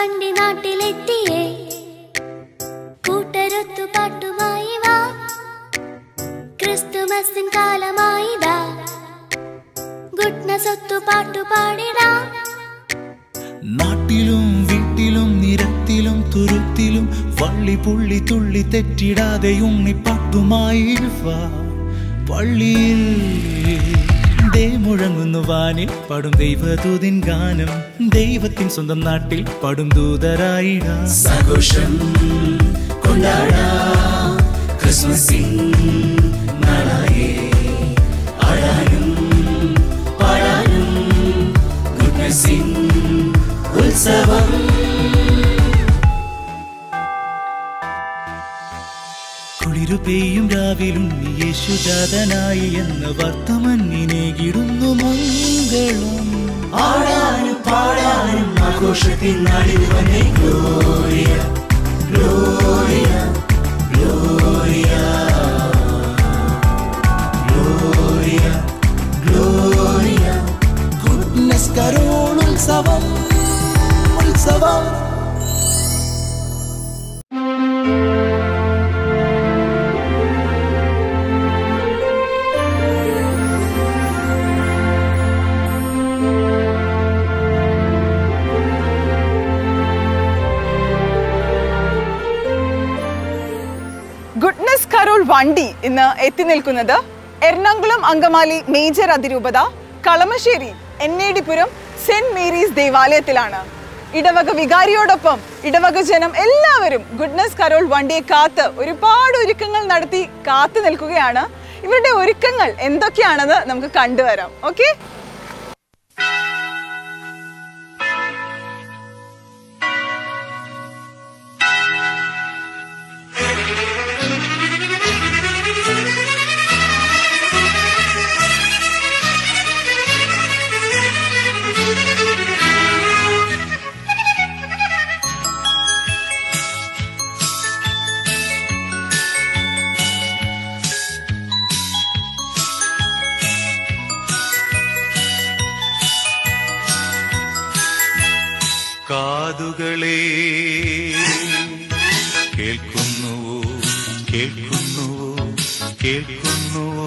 വണ്ടി നാട്ടിലെത്തിയേ കൂട്ടരൊത്തു പാട്ടുമായി വാ ക്രിസ്തുമസിൻ കാലമായിതാ ഗുഡ്നസ് ഒത്തു പാട്ടു പാടിടാം നാട്ടിലും വീട്ടിലും നിരത്തിലും തുരുത്തിലും വള്ളി പുള്ളി തുള്ളി തെറ്റിടാതെ ഉണ്ണിപ്പാട്ടുമായി വാ പള്ളിയിൽ ദേ മുഴങ്ങുന്നു വാനിൽ പടും ദൈവദൂതിൻ ഗാനം ദൈവത്തിൻ സ്വന്തം നാട്ടിൽ പടും ദൂതരായിടാ സഘോഷം കൊണ്ടാടാം ക്രിസ്മസിൻ നാളായേ ആടാനും പാടാനും ഗുഡ്നസിൻ ഉത്സവം കുളിരു പെയ്യും രാവിലും നീ യേശുജാതനായി എന്ന വർത്തമന്നിനേകിടുന്നു മംഗളം ആടാനും പാടാനും ആഘോഷത്തിൻ നാളിൽ വന്നേ Gloria Gloria Gloria Gloria Gloria goodness carol ഉത്സവം ഉത്സവം ഗുഡ്നസ് കരോൾ വണ്ടി ഇന്ന് എത്തി നിൽക്കുന്നത് എറണാകുളം അങ്കമാലി മേജർ അതിരൂപത കളമശ്ശേരി എന്നേടിപുരം സെന്റ് മേരീസ് ദേവാലയത്തിലാണ് ഇടവക വികാരിയോടൊപ്പം ഇടവക ജനം എല്ലാവരും ഗുഡ്നസ് കരോൾ വണ്ടിയെ കാത്ത് ഒരുപാട് ഒരുക്കങ്ങൾ നടത്തി കാത്തു നിൽക്കുകയാണ് ഇവരുടെ ഒരുക്കങ്ങൾ എന്തൊക്കെയാണെന്ന് നമുക്ക് കണ്ടുവരാം ഓക്കെ കാതുകളെ കേൾക്കുന്നുവോ കേൾക്കുന്നുവോ കേൾക്കുന്നുവോ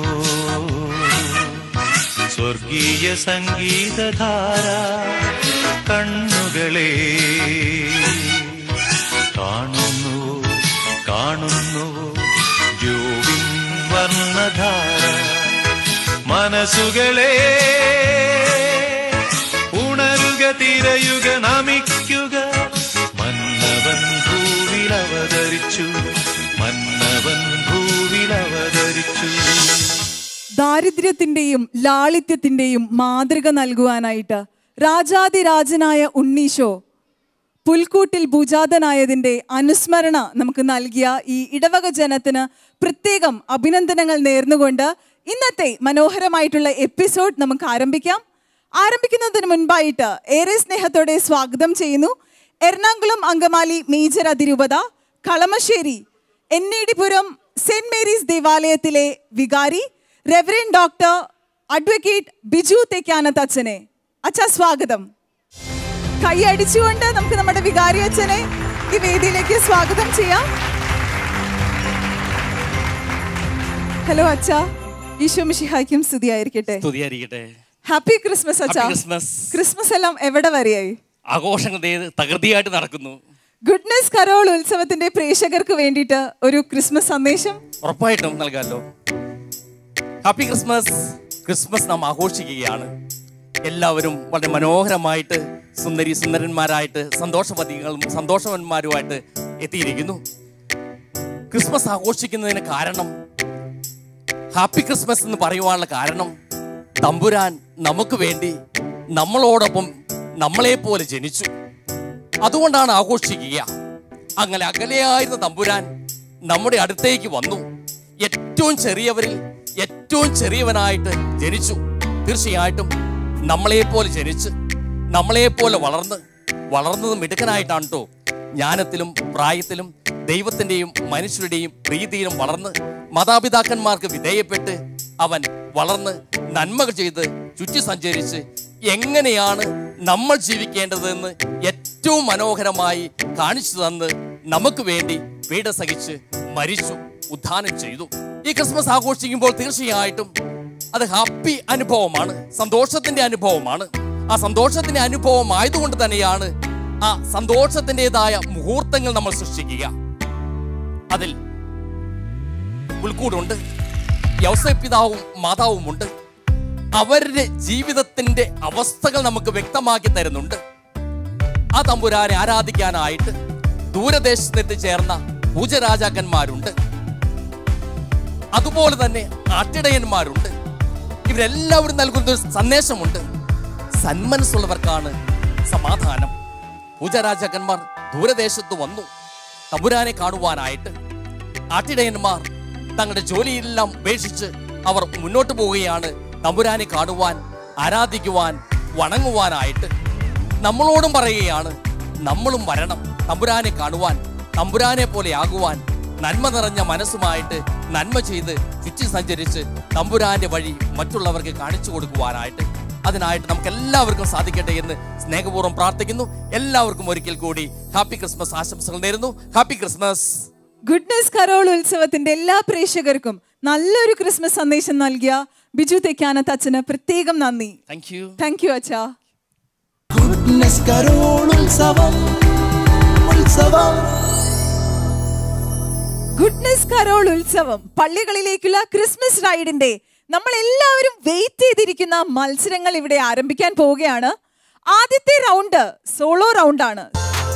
സ്വർഗീയ സംഗീതധാര കണ്ണുകളെ കാണുന്നുവോ കാണുന്നുവോ ജോവിൻ വർണ്ണധാര മനസ്സുകളെ ഉണരുക തിരയുക നമിക്കുക മന്നവൻ ഭൂവിൽ അവതരിച്ചു മന്നവൻ ഭൂവിൽ അവതരിച്ചു ദാരിദ്ര്യത്തിന്റെയും ലാളിത്യത്തിന്റെയും മാതൃക നൽകുവാനായിട്ട് രാജാതിരാജനായ ഉണ്ണീശോ പുൽക്കൂട്ടിൽ ഭുജാതനായതിന്റെ അനുസ്മരണ നമുക്ക് നൽകിയ ഈ ഇടവക ജനത്തിന് പ്രത്യേകം അഭിനന്ദനങ്ങൾ നേർന്നുകൊണ്ട് ഇന്നത്തെ മനോഹരമായിട്ടുള്ള എപ്പിസോഡ് നമുക്ക് ആരംഭിക്കാം ആരംഭിക്കുന്നതിന് മുൻപായിട്ട് ഏറെ സ്നേഹത്തോടെ സ്വാഗതം ചെയ്യുന്നു എറണാകുളം അങ്കമാലി മേജർ അതിരൂപത കളമശ്ശേരി എന്നേടിപുരം സെന്റ് മേരീസ് ദേവാലയത്തിലെ വികാരി reverend doctor advocate Biju Thekkanath അച്ഛനെ അച്ഛ സ്വാഗതം കൈ അടിച്ചുകൊണ്ട് നമുക്ക് നമ്മുടെ വികാരി അച്ഛനെ ഈ വേദിയിലേക്ക് സ്വാഗതം ചെയ്യാം ഹലോ അച്ഛ ഈശോ മിഷിഹായ്ക്കും സ്തുതിയായിരിക്കട്ടെ സ്തുതിയായിരിക്കട്ടെ ഹാപ്പി ക്രിസ്മസ് അച്ഛ Happy Christmas. ക്രിസ്മസ് എല്ലാം എവിടെ വരെയായി ആഘോഷങ്ങൾ ദേ തകൃതിയായിട്ട് നടക്കുന്നു ഗുഡ്നസ് കരോൾ ഉത്സവത്തിന്റെ പ്രേക്ഷകർക്ക് വേണ്ടിയിട്ട് ഒരു ക്രിസ്മസ് സന്ദേശം ഉറപ്പായിട്ടും നൽകാമല്ലോ ഹാപ്പി ക്രിസ്മസ് ക്രിസ്മസ് നാം ആഘോഷിക്കുകയാണ് എല്ലാവരും വളരെ മനോഹരമായിട്ട് സുന്ദരി സുന്ദരന്മാരായിട്ട് സന്തോഷവതികളും സന്തോഷവന്മാരുമായിട്ട് എത്തിയിരിക്കുന്നു ക്രിസ്മസ് ആഘോഷിക്കുന്നതിന് കാരണം ഹാപ്പി ക്രിസ്മസ് എന്ന് പറയുവാനുള്ള കാരണം തമ്പുരാൻ നമുക്ക് വേണ്ടി നമ്മളോടൊപ്പം നമ്മളെ പോലെ ജനിച്ചു അതുകൊണ്ടാണ് ആഘോഷിക്കുക അങ്ങനെ അകലെയായിരുന്ന തമ്പുരാൻ നമ്മുടെ അടുത്തേക്ക് വന്നു ഏറ്റവും ചെറിയവരിൽ ഏറ്റവും ചെറിയവനായിട്ട് ജനിച്ചു തീർച്ചയായിട്ടും നമ്മളെ പോലെ ജനിച്ച് നമ്മളെ പോലെ വളർന്ന് വളർന്നത് മിടുക്കനായിട്ടാണ് കേട്ടോ ജ്ഞാനത്തിലും പ്രായത്തിലും ദൈവത്തിൻ്റെയും മനുഷ്യരുടെയും പ്രീതിയിലും വളർന്ന് മാതാപിതാക്കന്മാർക്ക് വിധേയപ്പെട്ട് അവൻ വളർന്ന് നന്മകൾ ചെയ്ത് ചുറ്റി സഞ്ചരിച്ച് എങ്ങനെയാണ് നമ്മൾ ജീവിക്കേണ്ടതെന്ന് ഏറ്റവും ഏറ്റവും മനോഹരമായി കാണിച്ചു തന്ന് നമുക്ക് വേണ്ടി പീഡ സഹിച്ച് മരിച്ചു ഉദ്ധാനം ചെയ്തു ഈ ക്രിസ്മസ് ആഘോഷിക്കുമ്പോൾ തീർച്ചയായിട്ടും അത് ഹാപ്പി അനുഭവമാണ് സന്തോഷത്തിന്റെ അനുഭവമാണ് ആ സന്തോഷത്തിന്റെ അനുഭവം ആയതുകൊണ്ട് തന്നെയാണ് ആ സന്തോഷത്തിൻ്റെതായ മുഹൂർത്തങ്ങൾ നമ്മൾ സൃഷ്ടിക്കുക അതിൽ ഉൾക്കൂടുണ്ട് യൗസഫ് പിതാവും മാതാവുമുണ്ട് അവരുടെ ജീവിതത്തിന്റെ അവസ്ഥകൾ നമുക്ക് വ്യക്തമാക്കി തരുന്നുണ്ട് ആ തമ്പുരാനെ ആരാധിക്കാനായിട്ട് ദൂരദേശത്ത് എത്തിച്ചേർന്ന പൂജരാജാക്കന്മാരുണ്ട് അതുപോലെ തന്നെ ആട്ടിടയന്മാരുണ്ട് ഇവരെല്ലാവരും നൽകുന്ന ഒരു സന്ദേശമുണ്ട് സന്മനസ്സുള്ളവർക്കാണ് സമാധാനം പൂജരാജാക്കന്മാർ ദൂരദേശത്ത് വന്നു തമ്പുരാനെ കാണുവാനായിട്ട് ആട്ടിടയന്മാർ തങ്ങളുടെ ജോലിയെല്ലാം ഉപേക്ഷിച്ച് അവർ മുന്നോട്ട് പോവുകയാണ് തമ്പുരാനെ കാണുവാൻ ആരാധിക്കുവാൻ വണങ്ങുവാനായിട്ട് നമ്മളോടും പറയുകയാണ് നമ്മളും വരണം തമ്പുരാനെ കാണുവാൻ തമ്പുരാനെ പോലെ ആകുവാൻ നന്മ നിറഞ്ഞ മനസ്സുമായിട്ട് നന്മ ചെയ്ത് ചുറ്റി സഞ്ചരിച്ച് തമ്പുരാന്റെ വഴി മറ്റുള്ളവർക്ക് കാണിച്ചു കൊടുക്കുവാനായിട്ട് അതിനായിട്ട് നമുക്ക് എല്ലാവർക്കും സാധിക്കട്ടെ എന്ന് സ്നേഹപൂർവ്വം പ്രാർത്ഥിക്കുന്നു എല്ലാവർക്കും ഒരിക്കൽ കൂടി ഹാപ്പി ക്രിസ്മസ് ആശംസകൾ നേരുന്നു ഹാപ്പി ക്രിസ്മസ് ഗുഡ്നസ് കരോൾ ഉത്സവത്തിന്റെ എല്ലാ പ്രേക്ഷകർക്കും നല്ലൊരു ക്രിസ്മസ് സന്ദേശം നൽകിയ ബിജു തെക്കാനത്ത് അച്ഛന് പ്രത്യേകം നന്ദി താങ്ക് യു താങ്ക് യു അച്ഛാ ഗുഡ്നസ് കരോൾ ഉത്സവം ഉത്സവം ഗുഡ്നസ് കരോൾ ഉത്സവം പള്ളികളിലേക്കുള്ള ക്രിസ്മസ് റൈഡിന്റെ നമ്മൾ എല്ലാവരും വെയിറ്റ് ചെയ്തിരിക്കുന്ന മത്സരങ്ങൾ ഇവിടെ ആരംഭിക്കാൻ പോവുകയാണ് ആദ്യത്തെ റൗണ്ട് സോളോ റൗണ്ട് ആണ്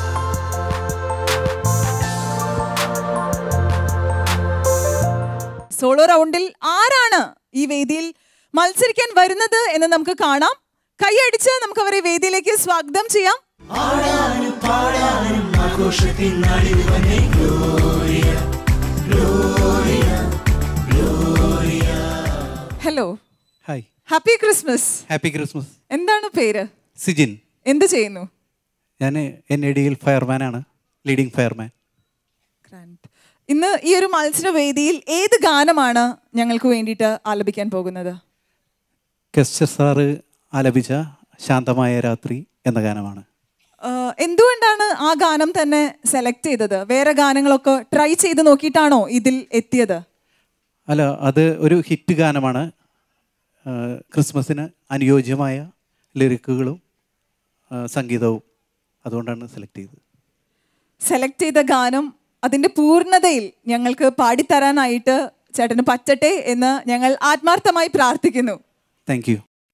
സോളോ റൗണ്ടിൽ ആരാണ് ഈ വേദിയിൽ മത്സരിക്കാൻ വരുന്നത് എന്ന് നമുക്ക് കാണാം കൈയടിച്ച് നമുക്ക് അവരെ വേദിയിലേക്ക് സ്വാഗതം ചെയ്യാം ആടാനും പാടാനും ആഘോഷത്തിൻ നാടിൽ വന്നേ Gloria Gloria gloria hello hi happy Christmas happy Christmas എന്താണ് പേര് സിജിൻ എന്ത് ചെയ്യുന്നു ഞാൻ എൻ എ ഡിയിൽ ഫയർമാനാണ് ലീഡിംഗ് ഫയർമാൻ ഗ്രാൻഡ് ഇന്ന് ഈ ഒരു മത്സര വേദിയിൽ ഏത് ഗാനമാണ് ഞങ്ങൾക്ക് വേണ്ടിയിട്ട് ആലപിക്കാൻ പോകുന്നത് കെസ്റ്റർ സാറ് ആലപിച്ച ശാന്തമായ രാത്രി എന്ന ഗാനമാണ് ആഹ് എന്തുകൊണ്ടാണ് ആ ഗാനം തന്നെ സെലക്ട് ചെയ്തത് വേറെ ഗാനങ്ങളൊക്കെ ട്രൈ ചെയ്ത് നോക്കിയിട്ടാണോ ഇതിൽ എത്തിയത് അല്ല അത് ഒരു ഹിറ്റ് ഗാനമാണ് ആ, ക്രിസ്മസിന് അനുയോജ്യമായ ലിറിക്കുകളും ആ, സംഗീതവും അതുകൊണ്ടാണ് സെലക്ട് ചെയ്തത് സെലക്ട് ചെയ്ത ഗാനം അതിൻ്റെ പൂർണ്ണതയിൽ ഞങ്ങൾക്ക് പാടിത്തരാനായിട്ട് ചേട്ടന് പറ്റട്ടെ എന്ന് ഞങ്ങൾ ആത്മാർത്ഥമായി പ്രാർത്ഥിക്കുന്നു താങ്ക് യു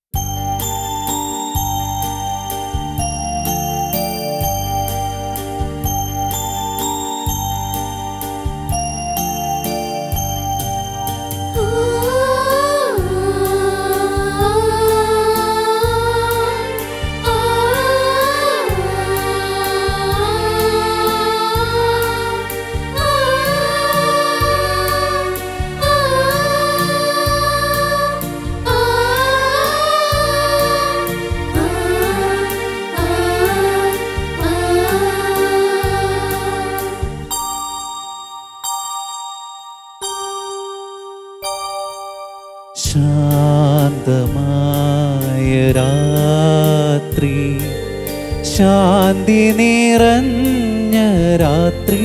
ശാന്തമായ രാത്രി ശാന്തി നിറഞ്ഞ രാത്രി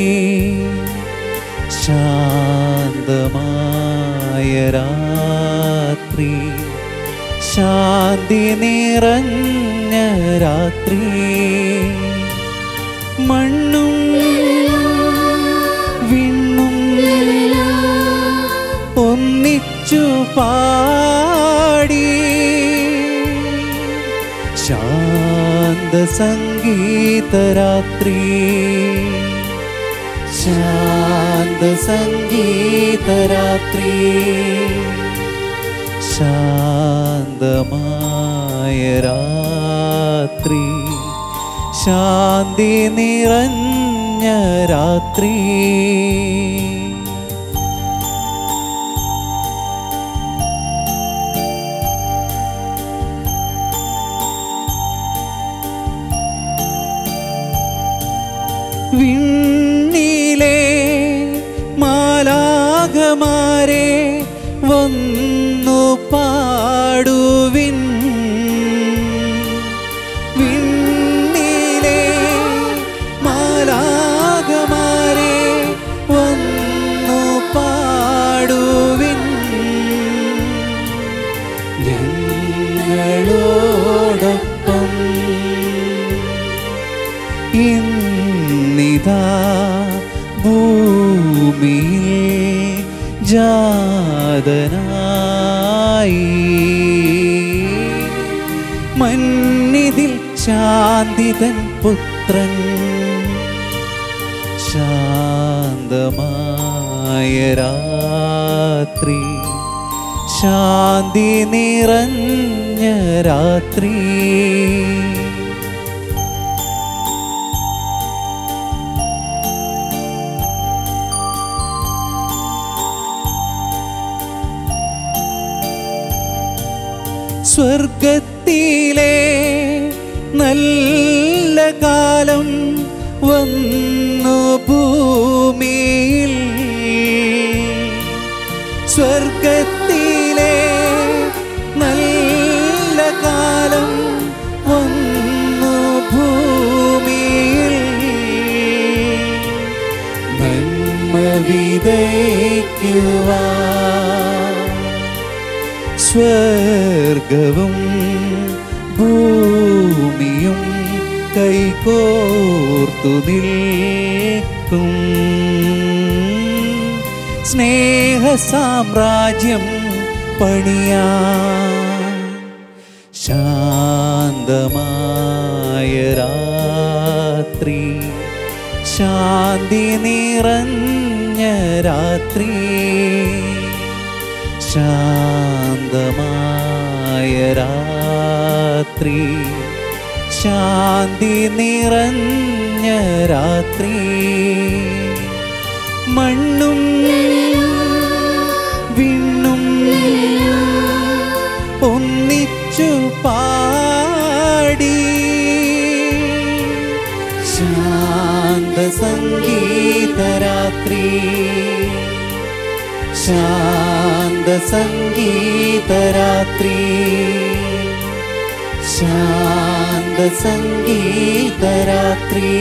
ശാന്തമായ രാത്രി ശാന്തി നിറഞ്ഞ രാത്രി മണ്ണും വിണ്ണും ഒന്നിച്ചു പാടി ശാന്ത സംഗീതരാത്രി ശാന്ത സംഗീതരാത്രി ശാന്തമായ രാത്രി ശാന്തി നിറഞ്ഞ രാത്രി വിണ്ണിലെ മാലാകമാരെ വന്നു പാടുവിൻ വിണ്ണിലെ ശാന്തമായി മന്നിതിൽ ശാന്തിതൻ പുത്രൻ ശാന്തമായ രാത്രി ശാന്തി നിറഞ്ഞ രാത്രി സ്വർഗത്തിലെ നല്ല കാലം വന്നു ഭൂമിയിൽ സ്വർഗത്തിലെ നല്ല കാലം വന്നു ഭൂമിയിൽ നന്മ വിതയ്ക്കുവാൻ സ്വർഗവും ഭൂമിയും കൈകോർത്തു നിൽക്കും സ്നേഹ സാമ്രാജ്യം പണിയാ ശാന്തമായ രാത്രി ശാന്തി നിറഞ്ഞ രാത്രി ശാന്തമായ രാത്രി ശാന്തി നിറഞ്ഞ രാത്രി മണ്ണും വിണ്ണും ഒന്നിച്ചു പാടി ശാന്ത സംഗീതരാത്രി ശാന്ത സംഗീതരാത്രി ശാന്ത സംഗീതരാത്രി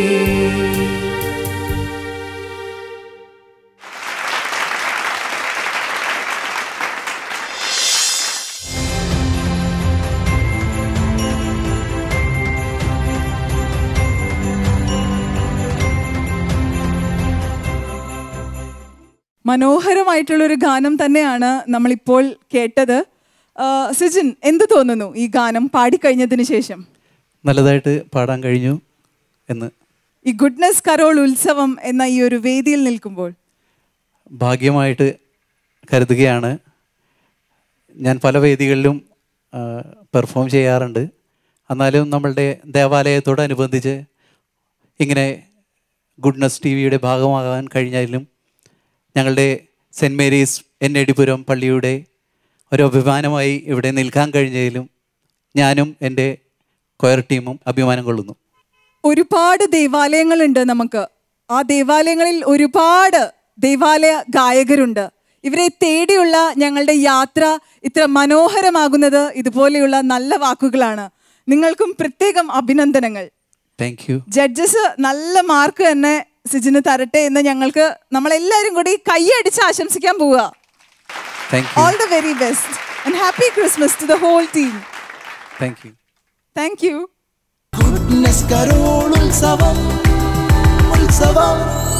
മനോഹരമായിട്ടുള്ള ഒരു ഗാനം തന്നെയാണ് നമ്മളിപ്പോൾ കേട്ടത് ആ, സിജിൻ എന്ത് തോന്നുന്നു ഈ ഗാനം പാടിക്കഴിഞ്ഞതിന് ശേഷം നല്ലതായിട്ട് പാടാൻ കഴിഞ്ഞു എന്ന് ഈ ഗുഡ്നസ് കരോൾ ഉത്സവം എന്ന ഈ ഒരു വേദിയിൽ നിൽക്കുമ്പോൾ ഭാഗ്യമായിട്ട് കരുതുകയാണ് ഞാൻ പല വേദികളിലും പെർഫോം ചെയ്യാറുണ്ട് എന്നാലും നമ്മളുടെ ദേവാലയത്തോടനുബന്ധിച്ച് ഇങ്ങനെ ഗുഡ്നസ് ടി വിയുടെ ഭാഗമാകാൻ കഴിഞ്ഞാലും ഞങ്ങളുടെ സെൻറ് മേരീസ് എൻ എടിപുരം പള്ളിയുടെ ഒരു അഭിമാനമായി ഇവിടെ നിൽക്കാൻ കഴിഞ്ഞതിലും ഞാനും എൻ്റെ കൊയർ ടീമും അഭിമാനം കൊള്ളുന്നു ഒരുപാട് ദേവാലയങ്ങളുണ്ട് നമുക്ക് ആ ദേവാലയങ്ങളിൽ ഒരുപാട് ദേവാലയ ഗായകരുണ്ട് ഇവരെ തേടിയുള്ള ഞങ്ങളുടെ യാത്ര ഇത്ര മനോഹരമാകുന്നത് ഇതുപോലെയുള്ള നല്ല വാക്കുകളാണ് നിങ്ങൾക്കും പ്രത്യേകം അഭിനന്ദനങ്ങൾ താങ്ക് യു ജഡ്ജസ് നല്ല മാർക്ക് തന്നെ സിജിന് തരട്ടെ എന്ന് ഞങ്ങൾക്ക് നമ്മളെല്ലാവരും കൂടി കൈയടിച്ച് ആശംസിക്കാൻ പോവുക thank you all the very best and happy Christmas to the whole team thank you thank you goodness carol ഉത്സവം ഉത്സവം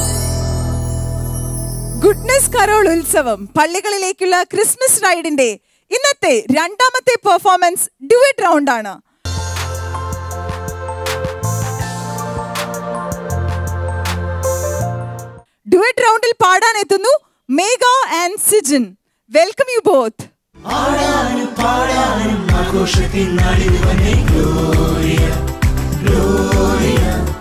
ഗുഡ്നസ് കരോൾ ഉത്സവം പള്ളികളിലേക്കുള്ള ക്രിസ്മസ് റൈഡിന്റെ ഇന്നത്തെ രണ്ടാമത്തെ പെർഫോമൻസ് ഡ്യുവറ്റ് റൗണ്ട് ആണ് ഡ്യുവറ്റ് റൗണ്ടിൽ പാടാൻ എത്തുന്നു Megha and Sijin welcome you both ആടാനും പാടാനും ആഘോഷത്തിൻ നാളിൽ വന്നേ Gloria gloria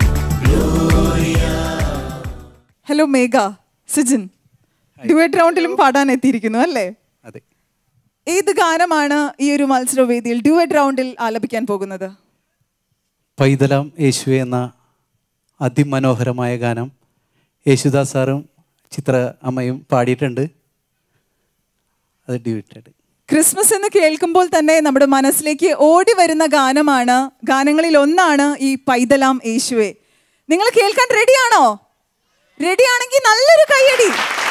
hello Megha Sijin duet റൗണ്ടിലും പാടാൻ എത്തിയിരിക്കുന്നു അല്ലേ അതെ ഏത് ഗാനമാണ് ഈ ഒരു മത്സരവേദിയിൽ ഡ്യുവറ്റ് റൗണ്ടിൽ ആലപിക്കാൻ പോകുന്നത് പൈതലാം യേശുവെ എന്ന അതിമനോഹരമായ ഗാനം യേശുദാസ് സാറും ചിത്ര അമ്മയും പാടിയിട്ടുണ്ട് അത് ഡ്യൂറ്റഡ് ക്രിസ്മസ് എന്ന് കേൾക്കുമ്പോൾ തന്നെ നമ്മുടെ മനസ്സിലേക്ക് ഓടി വരുന്ന ഗാനമാണ് ഗാനങ്ങളിൽ ഒന്നാണ് ഈ പൈതലാം യേശുവെ നിങ്ങൾ കേൾക്കാൻ റെഡിയാണോ റെഡിയാണെങ്കിൽ നല്ലൊരു കൈയടി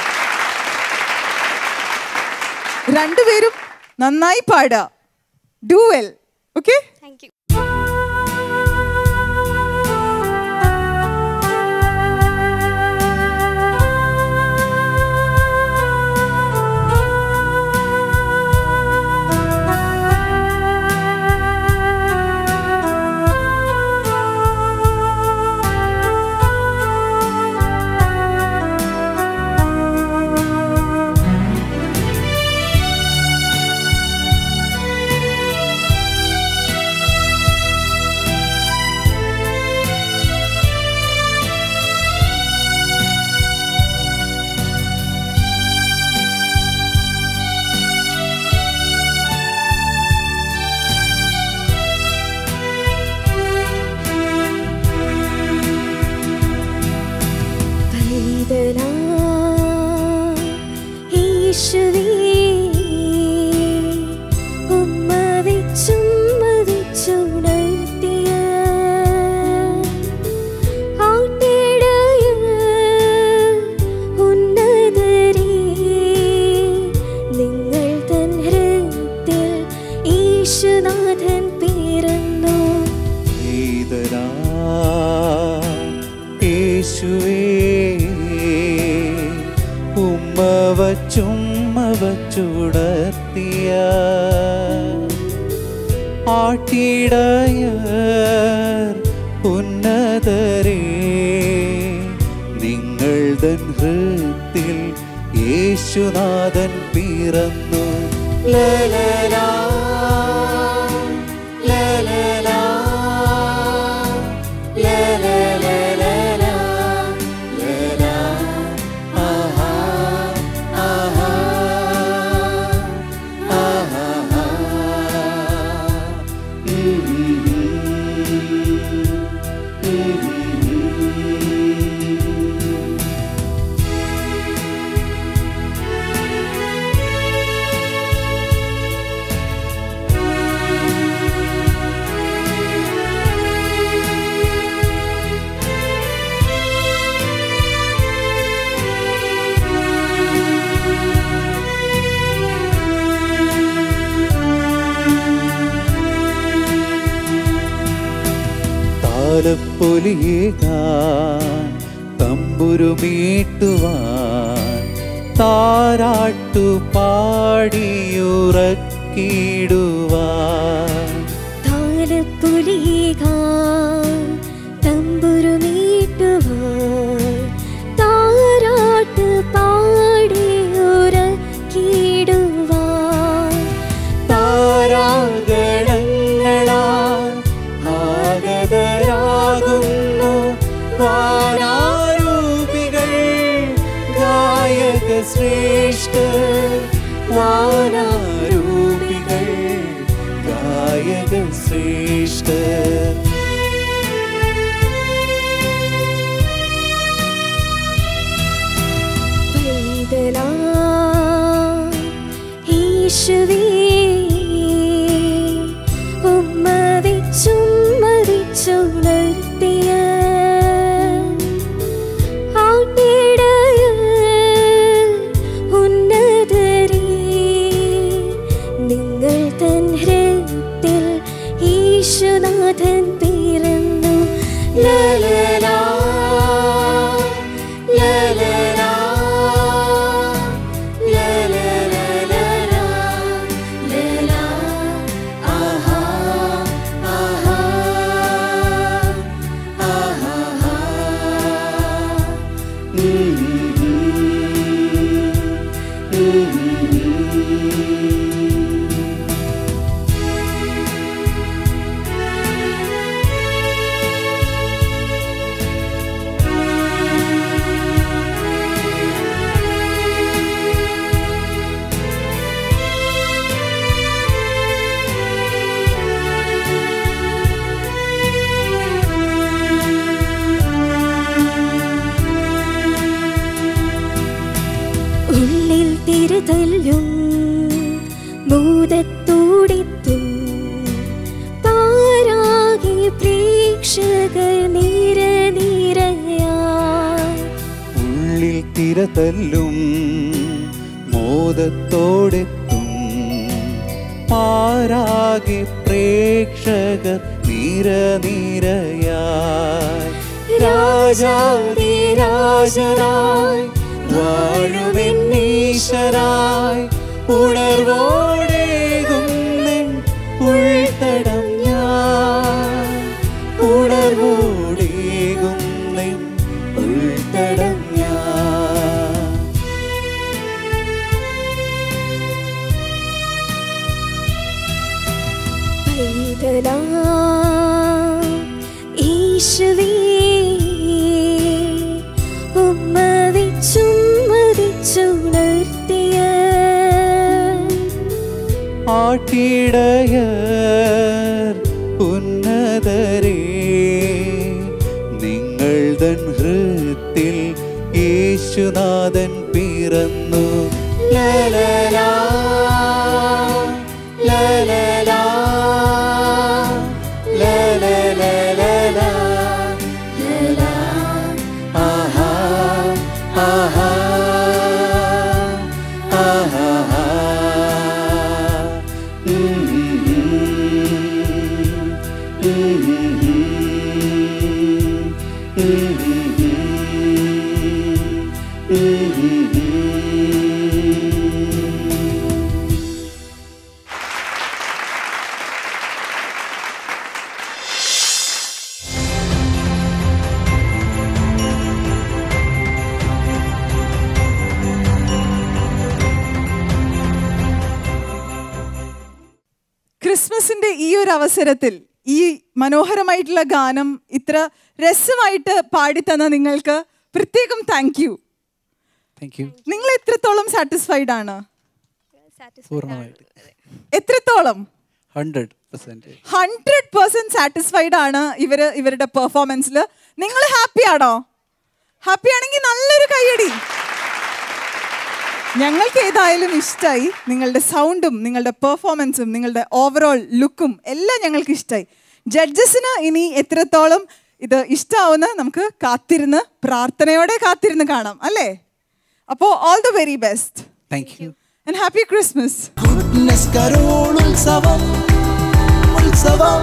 രണ്ടുപേരും നന്നായി പാടുക do well okay thank you ആ യേശുനാഥൻ പിറന്നു ഈതരാ യേശുവേ ഉമ്മ വച്ചുമ്മ വച്ചുടർത്തിയ ആട്ടിടയർ ഉന്നതരേ നിങ്ങൾ തൻ ഹൃത്തിൽ യേശുനാഥൻ പിറന്നു ലലലാ ലലലാ ലലലലലാ ലലാ ആഹാ ആഹാ ആഹാ താലപ്പൊലിയേകാൻ തമ്പുരുമീട്ടുവാൻ താരാട്ടു പാടിയുറക്കിടുവാൻ താലപ്പൊലികാൻ തമ്പുരുമീട്ടുവാൻ താരാട്ട് പാടിയുറക്കിടുവാൻ താരാഗണങ്ങളാൽ ആഗതരാകുന്നു വാനാരൂപികൾ ഗായക ശ്രേഷ്ഠ വാനാരൂപികൾ ഗായക ശ്രേഷ്ഠ പൈതലാ യേശുവേ ഉമ്മ വെച്ചുമ്മ വെച്ചുണർത്തിയ ആട്ടിടയ ഉന്നതരേ നിങ്ങൾ തൻ ഹൃത്തിൽ യേശുനാഥൻ പിറന്നു ലലലാ ലലലാ ലലലലലാ ലലാ ആഹാ ആഹാ ആഹാ ഉള്ളിൽ തിരുതല്ലും ഭൂതത്തോടെത്തും പാരാകെ പ്രേക്ഷകർ നിര നിരയായി ഉള്ളിൽ തിരതല്ലും മോദത്തോടെത്തും പാരാകെ പ്രേക്ഷകർ നിരനിരയായി രാജാതി രാജനായി വാഴുമെന്നീശ്വരായി ഉണർവോടേകും നിൻ ഉൾത്തടം ഞാൻ ഉണർവോടേകും നിൻ ഉൾത്തടം ഞാൻ പൈതലാ യേശുവേ ഉമ്മ വെച്ചുമ്മ വെച്ചുണർത്തിയ ആട്ടിടയർ ഉന്നതരേ നിങ്ങൾ തൻ ഹൃത്തിൽ യേശുനാഥൻ പിറന്നു ലലലാ ലലലാ ലലലലലാ ലലാ ആഹാ ആഹാ ആഹാ ഉം ക്രിസ്മസിന്റെ ഈ ഒരു അവസരത്തിൽ ഈ മനോഹരമായിട്ടുള്ള ഗാനം ഇത്ര രസമായിട്ട് പാടിത്തന്ന നിങ്ങൾക്ക് പ്രത്യേകം താങ്ക് യു താങ്ക് യു നിങ്ങൾ എത്രത്തോളം സാറ്റിസ്ഫൈഡ് ആണ് പൂർണ്ണമായിട്ട് എത്രത്തോളം hundred percent hundred percent satisfied ആണ് ഇവര് ഇവരുടെ പെർഫോമൻസിൽ നിങ്ങൾ ഹാപ്പി ആണോ ഹാപ്പി ആണെങ്കിൽ നല്ലൊരു കൈയടി ഞങ്ങൾക്ക് ഏതായാലും ഇഷ്ടമായി നിങ്ങളുടെ സൗണ്ടും നിങ്ങളുടെ പെർഫോമൻസും നിങ്ങളുടെ ഓവറോൾ ലുക്കും എല്ലാം ഞങ്ങൾക്ക് ഇഷ്ടമായി ജഡ്ജസിന് ഇനി എത്രത്തോളം ഇത് ഇഷ്ടമാവുന്ന നമുക്ക് കാത്തിരുന്ന് പ്രാർത്ഥനയോടെ കാത്തിരുന്ന് കാണാം അല്ലേ അപ്പോൾ all the very best thank you and happy Christmas goodness carol ഉത്സവം ഉത്സവം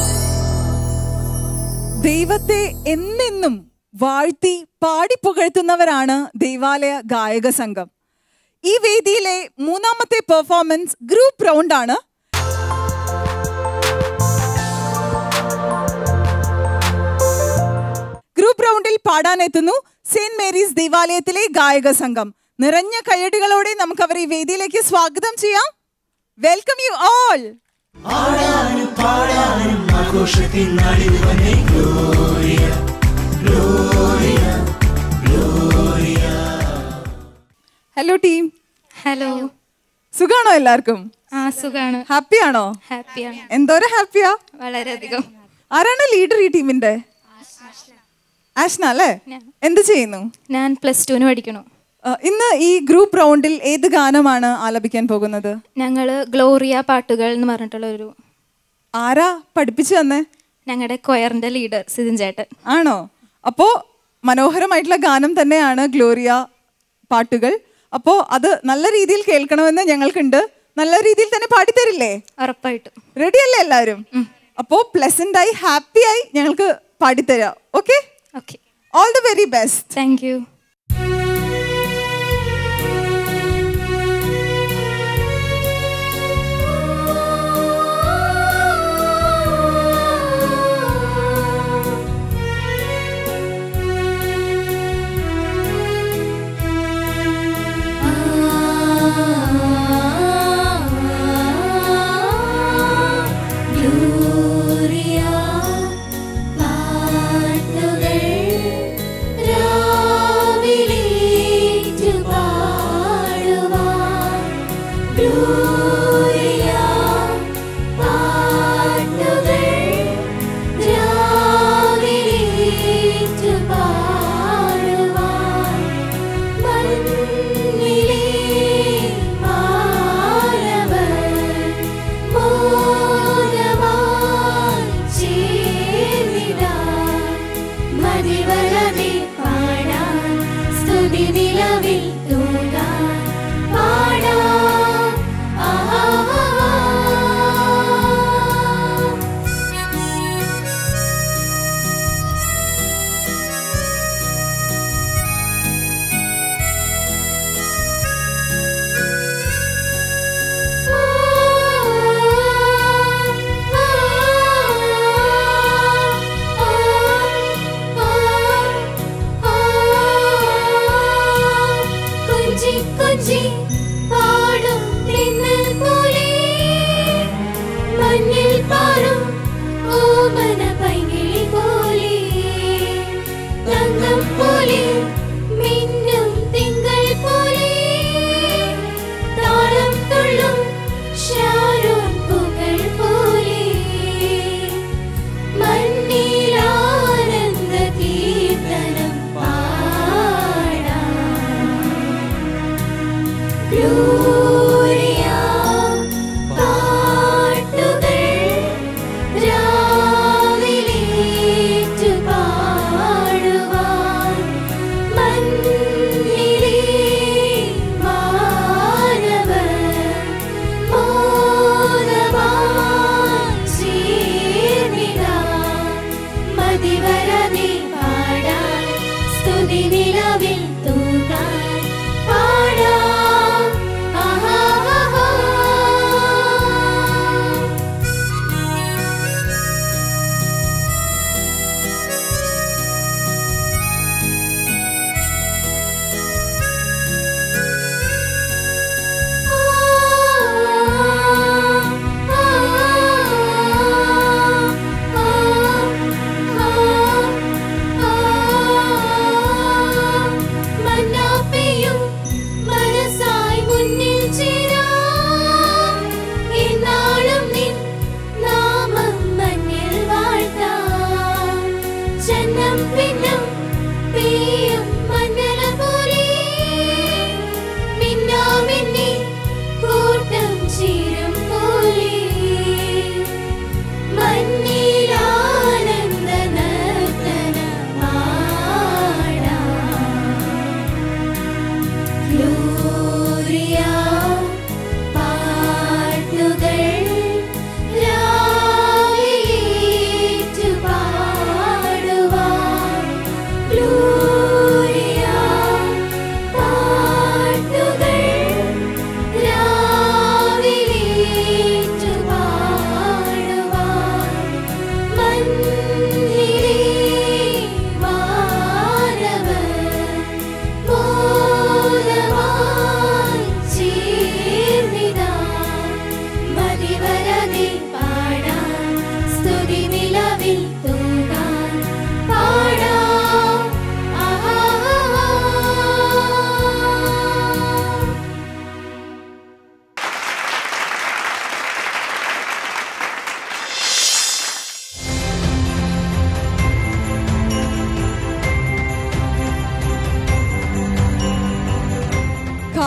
ദൈവത്തെ എന്നെന്നും വാഴ്ത്തി പാടി പുകഴ്ത്തുന്നവരാണ് ദൈവാലയ ഗായക സംഘം ഈ വേദിയിലെ മൂന്നാമത്തെ പെർഫോമൻസ് ഗ്രൂപ്പ് റൗണ്ട് ആണ് ഗ്രൂപ്പ് റൗണ്ടിൽ പാടാനെത്തുന്നു സെയിന്റ് മേരീസ് ദേവാലയത്തിലെ ഗായക സംഘം നിറഞ്ഞ കയ്യടികളോടെ നമുക്ക് അവർ ഈ വേദിയിലേക്ക് സ്വാഗതം ചെയ്യാം വെൽക്കം യു ഓൾ ആടാനും പാടാനും ആഘോഷത്തിൻ നാളിൽ വന്നേ Gloria gloria hello team hello സുഖാണോ എല്ലാവർക്കും ആ സുഖാണ് ഹാപ്പിയാണോ ഹാപ്പിയാണ് എന്തോരം ഹാപ്പിയാ വളരെയധികം ആരാണ് ലീഡർ ഈ ടീമിന്റെ ആഷ്ന അല്ലേ ഞാൻ. എന്ത് ചെയ്യുന്നു ഞാൻ പ്ലസ് ടുവിന് പഠിക്കണു ആ, ഇന്ന് ഈ ഗ്രൂപ്പ് റൗണ്ടിൽ ഏത് ഗാനമാണ് ആലപിക്കാൻ പോകുന്നത് ഞങ്ങൾ ഗ്ലോറിയ പാട്ടുകൾ എന്ന് പറഞ്ഞിട്ടുള്ള ഒരു ആരാ പഠിപ്പിച്ചു തന്നെ ഞങ്ങളുടെ കൊയറിന്റെ ലീഡർ സിതിൻ ചേട്ടൻ ആണോ അപ്പോ മനോഹരമായിട്ടുള്ള ഗാനം തന്നെയാണ് ഗ്ലോറിയ പാട്ടുകൾ അപ്പോ അത് നല്ല രീതിയിൽ കേൾക്കണമെന്ന് ഞങ്ങൾക്കുണ്ട് നല്ല രീതിയിൽ തന്നെ പാടിത്തരില്ലേ ഉറപ്പായിട്ടും റെഡി അല്ലേ എല്ലാവരും അപ്പോ പ്ലസന്റ് ആയി ഹാപ്പി ആയി ഞങ്ങൾക്ക് പാടിത്തരാം okay okay all the very best thank you gloria, പാട്ടുകൾ രാ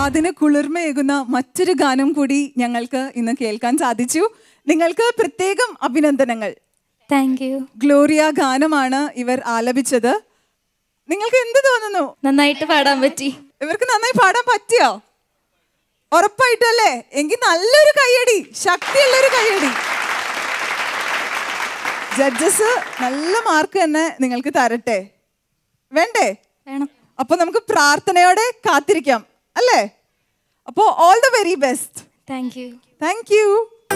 കാതിന് കുളിർമയേകുന്ന മറ്റൊരു ഗാനം കൂടി ഞങ്ങൾക്ക് ഇന്ന് കേൾക്കാൻ സാധിച്ചു നിങ്ങൾക്ക് പ്രത്യേകം അഭിനന്ദനങ്ങൾ താങ്ക് യു ഗ്ലോറിയ ഗാനമാണ് ഇവർ ആലപിച്ചത് നിങ്ങൾക്ക് എന്ത് തോന്നുന്നു നന്നായിട്ട് പാടാൻ പറ്റി ഇവർക്ക് നന്നായി പാടാൻ പറ്റിയോ ഉറപ്പായിട്ടല്ലേ എങ്കിൽ നല്ലൊരു കയ്യടി ശക്തിയുള്ളൊരു കയ്യടി ജഡ്ജസ് നല്ല മാർക്ക് തന്നെ നിങ്ങൾക്ക് തരട്ടെ വേണ്ടേ വേണം അപ്പൊ നമുക്ക് പ്രാർത്ഥനയോടെ കാത്തിരിക്കാം അല്ലേ അപ്പോ all the very best thank you thank you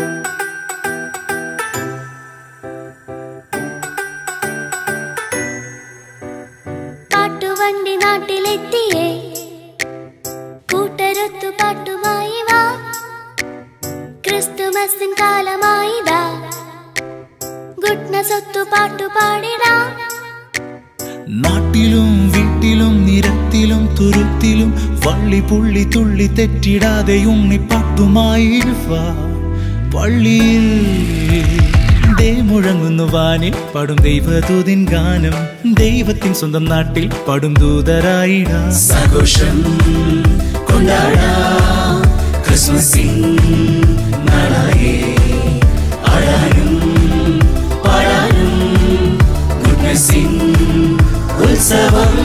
പാട്ടുവണ്ടി നാട്ടിലെത്തിയേ കൂട്ടരൊത്തു പാട്ടുമായി വാ ക്രിസ്തുമസിൻ കാലമായിതാ ഗുഡ്നസ് ഒത്തു പാട്ടു പാടിടാം നാട്ടിലും വീട്ടിലും നിരത്തിലും തുരുത്തിലും വള്ളി പുള്ളി തുള്ളി തെറ്റിടാതെ ഉണ്ണിപ്പാട്ടുമായി വാ പള്ളിയിൽ ദേ മുഴങ്ങുന്നു വാനിൽ പടും ദൈവദൂതിൻ ഗാനം ദൈവത്തിൻ സ്വന്തം നാട്ടിൽ പടും ദൂതരായിടാം സഘോഷം കൊണ്ടാടാം ക്രിസ്മസിൻ നാളായേ ആടാനും പാടാനും ഗുഡ്നസിൻ ഉത്സവം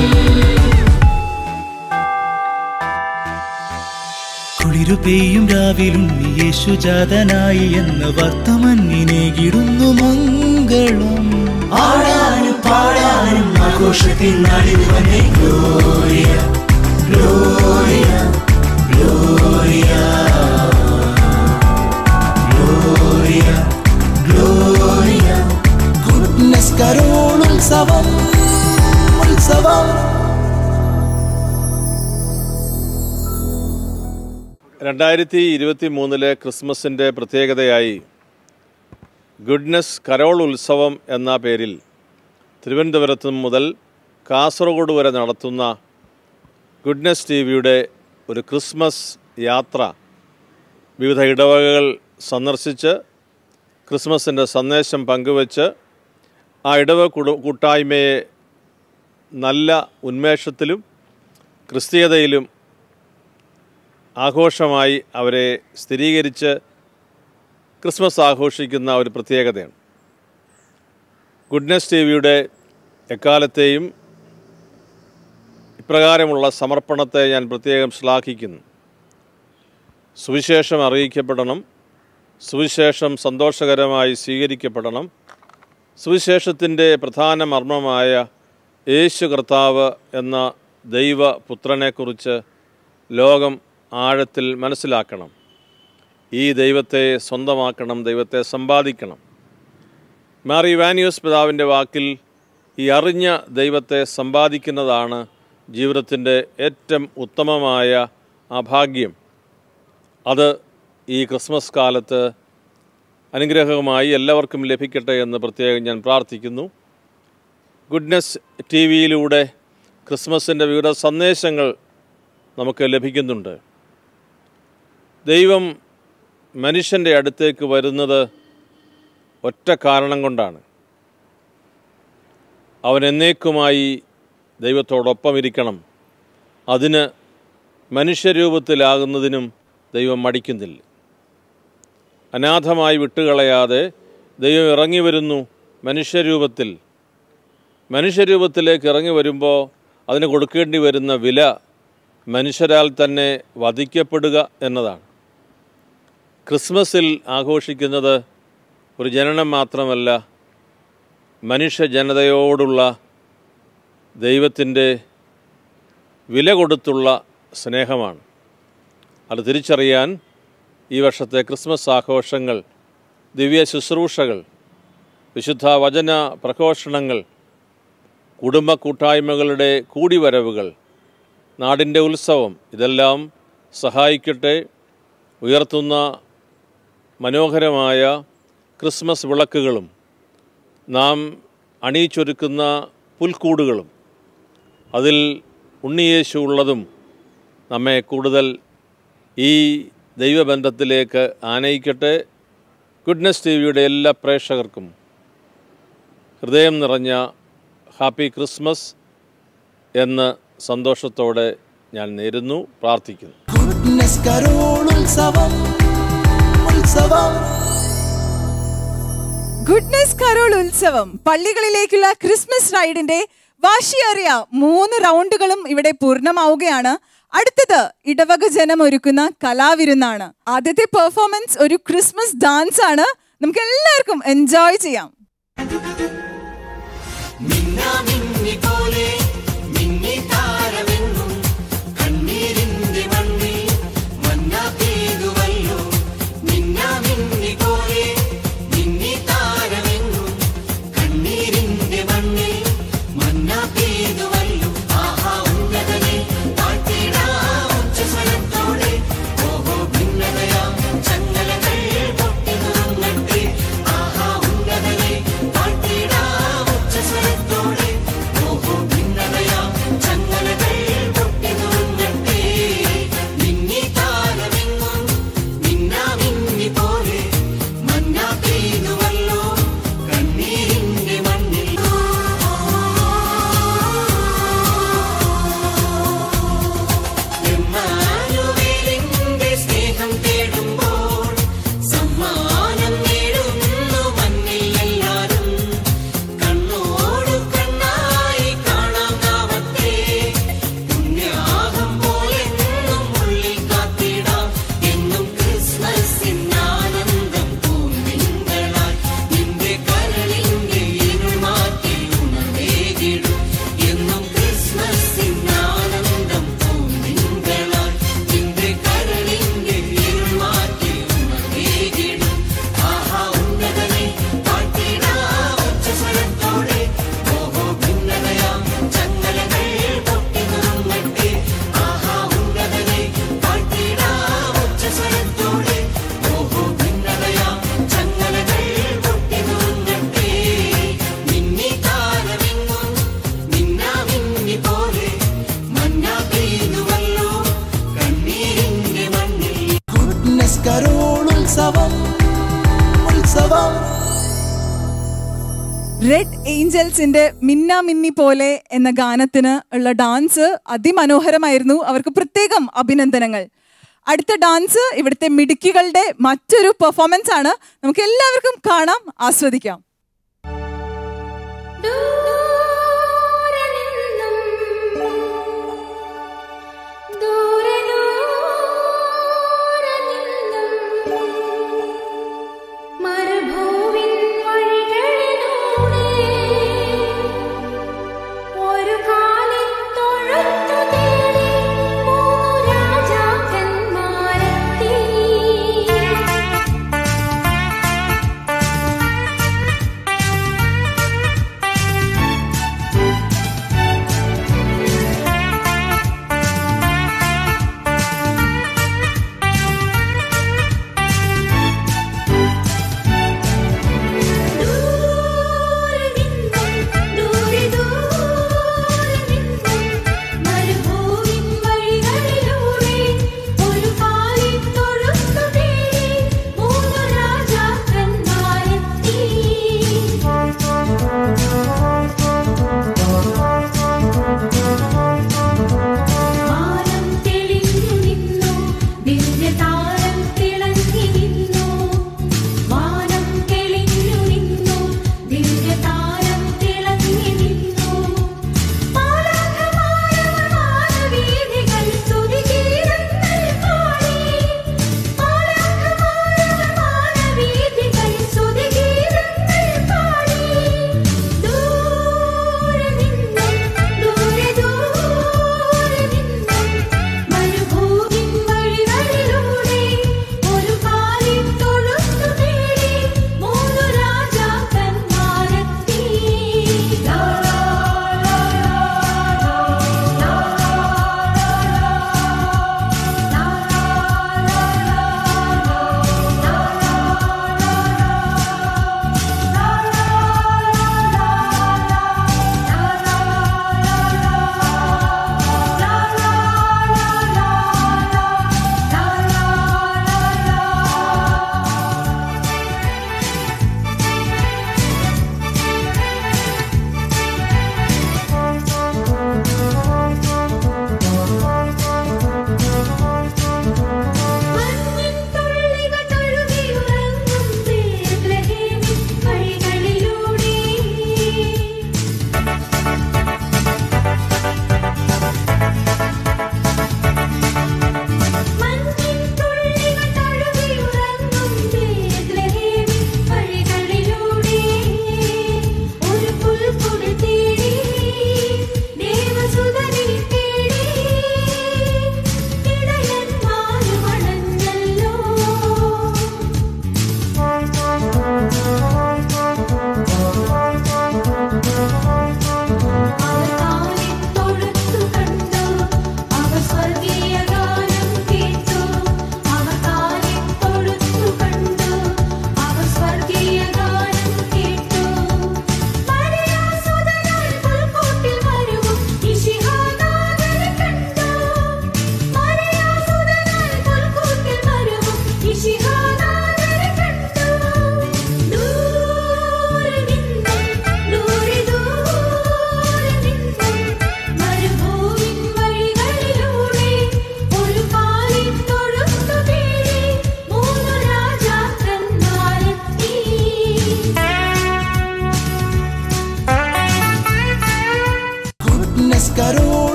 കുളിരു പെയ്യും രാവിലുണ്ണി യേശുജാതനായി എന്ന വർത്തമന്നിനേകിടുന്നു മംഗളം ആടാനും പാടാനും ആഘോഷത്തിൻ നാളിൽ വന്നേ Gloria Gloria Gloria Gloria Gloria goodness carol ഉത്സവം ഉത്സവം രണ്ടായിരത്തി ഇരുപത്തി മൂന്നിലെ ക്രിസ്മസിൻ്റെ പ്രത്യേകതയായി ഗുഡ്നസ് കരോൾ ഉത്സവം എന്ന പേരിൽ തിരുവനന്തപുരത്ത് മുതൽ കാസർഗോഡ് വരെ നടത്തുന്ന ഗുഡ്നസ് ടി വിയുടെ ഒരു ക്രിസ്മസ് യാത്ര വിവിധ ഇടവകകൾ സന്ദർശിച്ച് ക്രിസ്മസിൻ്റെ സന്ദേശം പങ്കുവച്ച് ആ ഇടവ കുടു കൂട്ടായ്മയെ നല്ല ഉന്മേഷത്തിലും ക്രിസ്തീയതയിലും ആഘോഷമായി അവരെ സ്ഥിരീകരിച്ച് ക്രിസ്മസ് ആഘോഷിക്കുന്ന ഒരു പ്രത്യേകതയാണ് ഗുഡ്നസ് ടി വിയുടെ എക്കാലത്തെയും ഇപ്രകാരമുള്ള സമർപ്പണത്തെ ഞാൻ പ്രത്യേകം ശ്ലാഘിക്കുന്നു സുവിശേഷം അറിയിക്കപ്പെടണം സുവിശേഷം സന്തോഷകരമായി സ്വീകരിക്കപ്പെടണം സുവിശേഷത്തിൻ്റെ പ്രധാന മർമ്മമായ യേശു കർത്താവ് എന്ന ദൈവപുത്രനെക്കുറിച്ച് ലോകം ആഴത്തിൽ മനസ്സിലാക്കണം ഈ ദൈവത്തെ സ്വന്തമാക്കണം ദൈവത്തെ സമ്പാദിക്കണം മാറി വാനിയോസ് പിതാവിൻ്റെ വാക്കിൽ ഈ അറിഞ്ഞ ദൈവത്തെ സമ്പാദിക്കുന്നതാണ് ജീവിതത്തിൻ്റെ ഏറ്റവും ഉത്തമമായ ആ ഭാഗ്യം അത് ഈ ക്രിസ്മസ് കാലത്ത് അനുഗ്രഹമായി എല്ലാവർക്കും ലഭിക്കട്ടെ എന്ന് പ്രത്യേകം ഞാൻ പ്രാർത്ഥിക്കുന്നു ഗുഡ്നസ് ടി വിയിലൂടെ ക്രിസ്മസിൻ്റെ വിവിധ സന്ദേശങ്ങൾ നമുക്ക് ലഭിക്കുന്നുണ്ട് ദൈവം മനുഷ്യൻ്റെ അടുത്തേക്ക് വരുന്നത് ഒറ്റ കാരണം കൊണ്ടാണ് അവൻ എന്നേക്കുമായി ദൈവത്തോടൊപ്പം ഇരിക്കണം അതിന് മനുഷ്യരൂപത്തിലാകുന്നതിനും ദൈവം മടിക്കുന്നില്ല അനാഥമായി വിട്ടുകളയാതെ ദൈവം ഇറങ്ങി വരുന്നു മനുഷ്യരൂപത്തിൽ മനുഷ്യരൂപത്തിലേക്ക് ഇറങ്ങി വരുമ്പോൾ അതിന് കൊടുക്കേണ്ടി വരുന്ന വില മനുഷ്യരാൽ തന്നെ വധിക്കപ്പെടുക എന്നതാണ് ക്രിസ്മസിൽ ആഘോഷിക്കുന്നത് ഒരു ജനനം മാത്രമല്ല മനുഷ്യ ജനതയോടുള്ള ദൈവത്തിൻ്റെ വില കൊടുത്തുള്ള സ്നേഹമാണ് അത് തിരിച്ചറിയാൻ ഈ വർഷത്തെ ക്രിസ്മസ് ആഘോഷങ്ങൾ ദിവ്യ ശുശ്രൂഷകൾ വിശുദ്ധ വചന പ്രഘോഷണങ്ങൾ കുടുംബ കൂട്ടായ്മകളുടെ കൂടിവരവുകൾ നാടിൻ്റെ ഉത്സവം ഇതെല്ലാം സഹായിക്കട്ടെ ഉയർത്തുന്ന മനോഹരമായ ക്രിസ്മസ് വിളക്കുകളും നാം അണിയിച്ചൊരുക്കുന്ന പുൽക്കൂടുകളും അതിൽ ഉണ്ണിയേശു ഉള്ളതും നമ്മെ കൂടുതൽ ഈ ദൈവബന്ധത്തിലേക്ക് ആനയിക്കട്ടെ ഗുഡ്നസ് ടി വിയുടെ എല്ലാ പ്രേക്ഷകർക്കും ഹൃദയം നിറഞ്ഞ ഹാപ്പി ക്രിസ്മസ് എന്ന് സന്തോഷത്തോടെ ഞാൻ നേരുന്നു പ്രാർത്ഥിക്കുന്നു ഗുഡ്നസ് കരോളുത്സവം ഉത്സവം ഗുഡ്നസ് കരോൾ ഉത്സവം പള്ളികളിലേക്കുള്ള ക്രിസ്മസ് റൈഡിന്റെ വാശിയേറിയ മൂന്ന് റൗണ്ടുകളും ഇവിടെ പൂർണ്ണമാവുകയാണ് അടുത്തത് ഇടവക ജനം ഒരുക്കുന്ന കലാവിരുന്നാണ് ആദ്യത്തെ പെർഫോമൻസ് ഒരു ക്രിസ്മസ് ഡാൻസ് ആണ് നമുക്ക് എല്ലാവർക്കും എൻജോയ് ചെയ്യാം മിന്നി പോലെ മിന്നി താരമെന്നും കണ്ണീരിന്റെ മണ്ണിൽ മന്ന പെയ്തുവല്ലോ മിന്ന മിന്നി പോലെ മിന്നി താരമെന്നും കണ്ണീരിന്റെ മണ്ണിൽ മന്ന പെയ്തുവല്ലോ ആഹാ ഉന്നതനെ താഴ്ത്തിടാം ഉച്ചസ്വരത്തോടെ ഓഹോ ഭിന്നതയാം ചങ്ങലകൾ പൊട്ടി നുറുങ്ങട്ടെ ആഹാ ഉന്നതനെ താഴ്ത്തിടാം ഉച്ചസ്വരത്തോടെ ഓഹോ ഭിന്നതയാം ചങ്ങലകൾ പൊട്ടി നുറുങ്ങട്ടെ മിന്നി താരമെങ്ങും മിന്ന മിന്നി പോലെ മന്ന പെയ്തുവല്ലോ കണ്ണീരിന്റെ മണ്ണിൽ എമ്മാനുവേലിന്റെ സ്നേഹം തേടുമ്പോൾ സമ്മാനം നേടുന്നു മണ്ണിൽ എല്ലാരും കണ്ണോടു കണ്ണായി കാണാം നാമത്തെ പുണ്യാഹം പോലെന്നും ഉള്ളിൽ കാത്തിടാം എന്നും ക്രിസ്മസിൻ ആനന്ദം പൂന്തിങ്കളായി നിന്റെ കരളിന്റെ ഇരുൾ മാറ്റി ഉണർവേകിടും എന്നും ക്രിസ്മസിൻ ആനന്ദം പൂന്തിങ്കളായി നിന്റെ കരളിന്റെ ഇരുൾ മാറ്റി ഉണർവേകിടും ആഹാ ഉന്നതനെ താഴ്ത്തിടാം ഉച്ചസ്വരത്തോടെ ഓഹോ ഭിന്നതയാം ചങ്ങലകൾ പൊട്ടി നുറുങ്ങട്ടെ ആഹാ ഉന്നതനെ താഴ്ത്തിടാം ഉച്ചസ്വരത്തോടെ ഓഹോ ഭിന്നതയാം ചങ്ങലകൾ പൊട്ടി നുറുങ്ങട്ടെ മിന്നി താരമെങ്ങും മിന്ന മിന്നി പോലെ മന്ന പെയ്തുവല്ലോ കണ്ണീരിന്റെ മണ്ണിൽ ഗുഡ്നസ് കരോളുത്സവം ഉത്സവം റെഡ് ഏഞ്ചൽസിന്റെ മിന്ന മിന്നി പോലെ എന്ന ഗാനത്തിന് ഉള്ള ഡാൻസ് അതിമനോഹരമായിരുന്നു അവർക്ക് പ്രത്യേകം അഭിനന്ദനങ്ങൾ അടുത്ത ഡാൻസ് ഇവിടുത്തെ മിടുക്കികളുടെ മറ്റൊരു പെർഫോമൻസ് ആണ് നമുക്ക് എല്ലാവർക്കും കാണാം ആസ്വദിക്കാം ദൂരെ നിന്നും ദൂരെ ദൂരെ നിന്നും മരുഭൂവിൻ വഴികളിലൂടെ ഒരു കാലിത്തൊഴുത്തു തേടി മൂന്നു രാജാക്കന്മാരെത്തി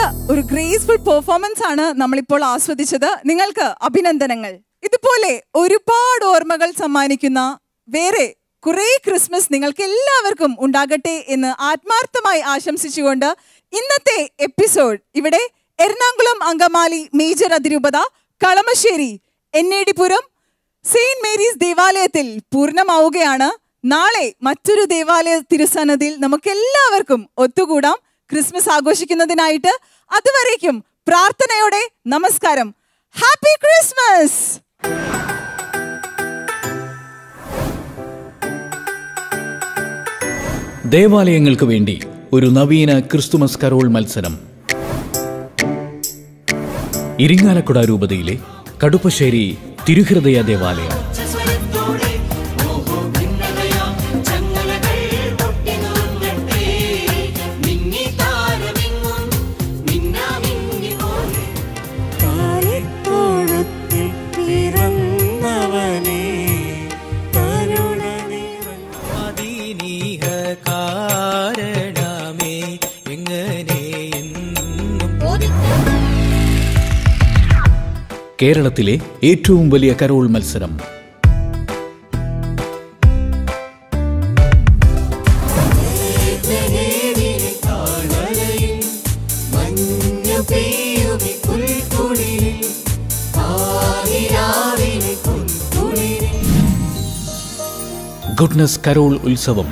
ഒരു ഗ്രേസ്ഫുൾ പെർഫോമൻസ് ആണ് നമ്മളിപ്പോൾ ആസ്വദിച്ചത് നിങ്ങൾക്ക് അഭിനന്ദനങ്ങൾ ഇതുപോലെ ഒരുപാട് ഓർമ്മകൾ സമ്മാനിക്കുന്ന വേറെ കുറെ ക്രിസ്മസ് നിങ്ങൾക്ക് എല്ലാവർക്കും ഉണ്ടാകട്ടെ എന്ന് ആത്മാർത്ഥമായി ആശംസിച്ചുകൊണ്ട് ഇന്നത്തെ എപ്പിസോഡ് ഇവിടെ എറണാകുളം അങ്കമാലി മേജർ അതിരൂപത കളമശ്ശേരി എന്നേടിപുരം സെയിന്റ് മേരീസ് ദേവാലയത്തിൽ പൂർണ്ണമാവുകയാണ് നാളെ മറ്റൊരു ദേവാലയ തിരുസന്നതിൽ നമുക്ക് എല്ലാവർക്കും ഒത്തുകൂടാം ക്രിസ്മസ് ആഘോഷിക്കുന്നതിനായിട്ട് അതുവരേക്കും പ്രാർത്ഥനയോടെ നമസ്കാരം ഹാപ്പി ക്രിസ്മസ് ദേവാലയങ്ങൾക്ക് വേണ്ടി ഒരു നവീന ക്രിസ്തുമസ് കരോൾ മത്സരം ഇരിങ്ങാലക്കുട രൂപതയിലെ കടുപ്പശ്ശേരി തിരുഹൃദയ ദേവാലയം സ്വരത്തോടെ ഓഹോ ഭിന്നതയാം ചങ്ങലകൾ പൊട്ടിനുറങ്ങട്ടെ മിന്നി താരമെങ്ങും മിന്നാമിന്നി പോലെ കാലിത്തോഴത്തിൽ പിറന്നവനേ കരുണ അതിനീഹ കാരണമേ എങ്ങനെ കേരളത്തിലെ ഏറ്റവും വലിയ കരോൾ മത്സരം മഞ്ഞു പെയ്യുമി പുൽക്കുളിരിൽ ആതിരാവിലെ പുൽക്കുളിരിൽ ഗുഡ്നസ് കരോൾ ഉത്സവം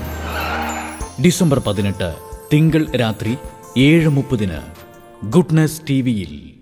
ഡിസംബർ പതിനെട്ട് തിങ്കൾ രാത്രി ഏഴ് മുപ്പതിന് ഗുഡ്നസ് ടി വിയിൽ